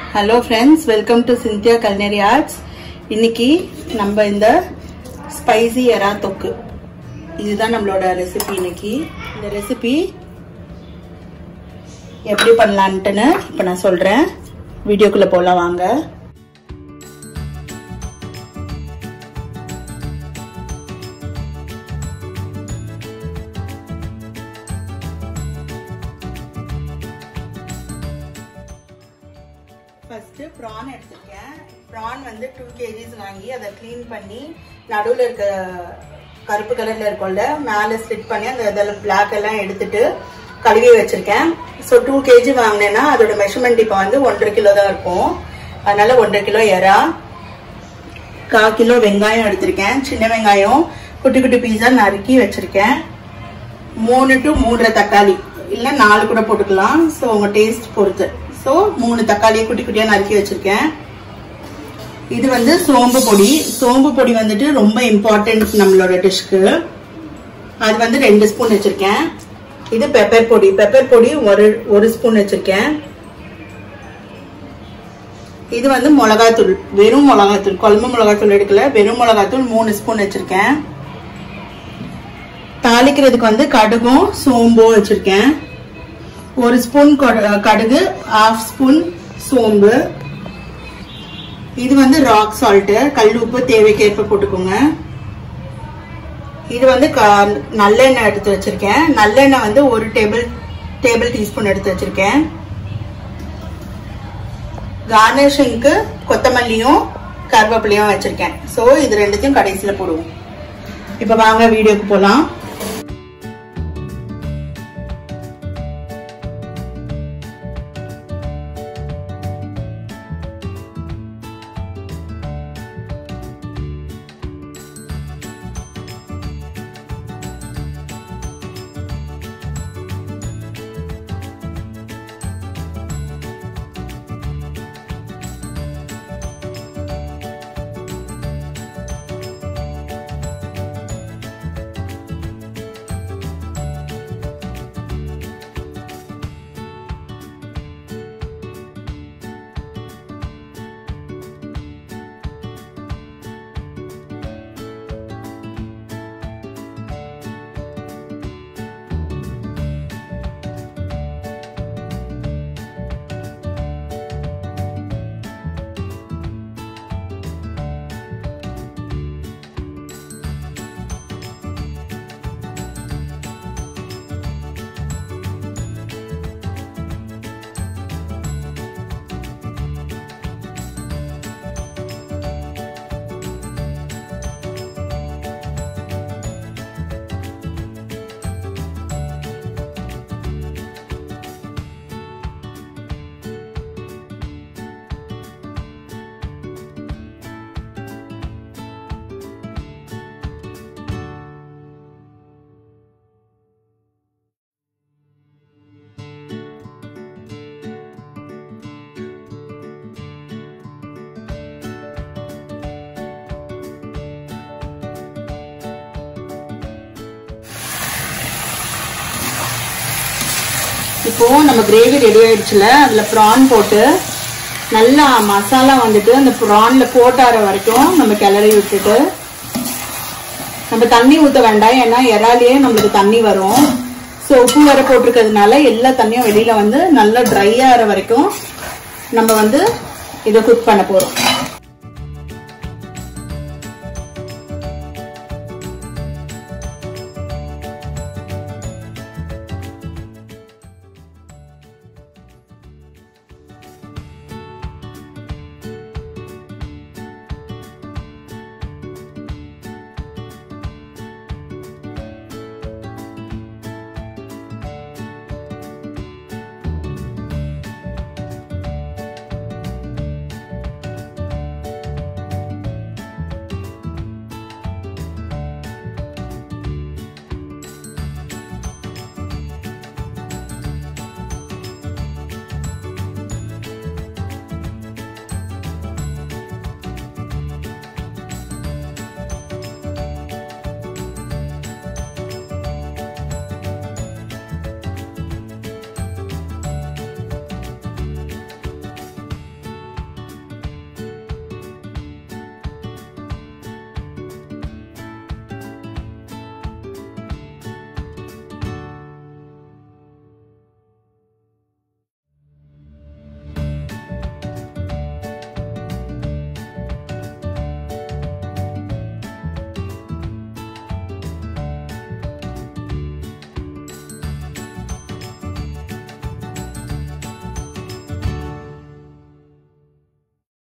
hello friends welcome to Cynthia culinary arts இன்னைக்கு நம்ம இந்த ஸ்பைசி எறா தொக்கு இதுதான் நம்மளோட ரெசிபி இன்னைக்கு இந்த ரெசிபி எப்படி பண்ணலான்ட்டுன்னு இப்போ நான் சொல்கிறேன் வீடியோக்குள்ளே போகலாம் வாங்க ஃபர்ஸ்ட் ப்ரான் எடுத்திருக்கேன் ப்ரான் வந்து டூ கேஜிஸ் வாங்கி அதை க்ளீன் பண்ணி நடுவில் இருக்க கருப்பு கலர்ல இருக்கும்ல மேலே ஸ்லிட் பண்ணி அந்த இதெல்லாம் பிளாக் எல்லாம் எடுத்துட்டு கழுவி வச்சிருக்கேன் ஸோ டூ கேஜி வாங்கினேன்னா அதோட மெஷர்மெண்ட் இப்போ வந்து ஒன்றரை கிலோ தான் இருக்கும் அதனால ஒன்றரை கிலோ எறா கால் கிலோ வெங்காயம் எடுத்திருக்கேன் சின்ன வெங்காயம் குட்டி குட்டி பீஸா நறுக்கி வச்சிருக்கேன் மூணு டு மூன்றரை தக்காளி இல்லை நாலு கூட போட்டுக்கலாம் ஸோ உங்கள் டேஸ்ட் பொறுத்து ஸோ மூணு தக்காளியை குட்டி குட்டியாக நறுக்கி வச்சிருக்கேன் இது வந்து சோம்பு பொடி சோம்பு பொடி வந்துட்டு ரொம்ப இம்பார்ட்டன்ட் நம்மளோட டிஷ்க்கு அது வந்து ரெண்டு ஸ்பூன் வச்சிருக்கேன் இது பெப்பர் பொடி பெப்பர் பொடி ஒரு ஒரு ஸ்பூன் வச்சிருக்கேன் இது வந்து மிளகாத்தூள் வெறும் மிளகாத்தூள் குழம்பு மிளகாத்தூள் எடுக்கல வெறும் மிளகாத்தூள் மூணு ஸ்பூன் வச்சிருக்கேன் தாளிக்கிறதுக்கு வந்து கடுகும் சோம்பும் வச்சிருக்கேன் ஒரு ஸ்பூன் கடுகு ஹாஃப் ஸ்பூன் சோம்பு இது வந்து ராக் சால்ட்டு கல் உப்பு தேவைக்கேற்ப போட்டுக்கோங்க இது வந்து நல்லெண்ணெய் எடுத்து வச்சிருக்கேன் நல்லெண்ணெய் வந்து ஒரு டேபிள் டேபிள் டீஸ்பூன் எடுத்து வச்சிருக்கேன் கார்னிஷிங்க்கு கொத்தமல்லியும் கருவேப்பிலையும் வச்சிருக்கேன் ஸோ இது ரெண்டுத்தையும் கடைசியில் போடுவோம் இப்போ வாங்க வீடியோக்கு போகலாம் இப்போ நம்ம கிரேவி ரெடி ஆயிடுச்சுல அதுல ப்ரான் போட்டு நல்லா மசாலா வந்துட்டு அந்த ப்ரான்ல போட்டார வரைக்கும் நம்ம கிளறி விட்டுட்டு நம்ம தண்ணி ஊத்த வேண்டாம் ஏன்னா இறாலேயே நம்மளுக்கு தண்ணி வரும் ஸோ உப்பு வர போட்டிருக்கிறதுனால எல்லா தண்ணியும் வெளியில வந்து நல்லா ட்ரை ஆகிற வரைக்கும் நம்ம வந்து இதை குக் பண்ண போறோம்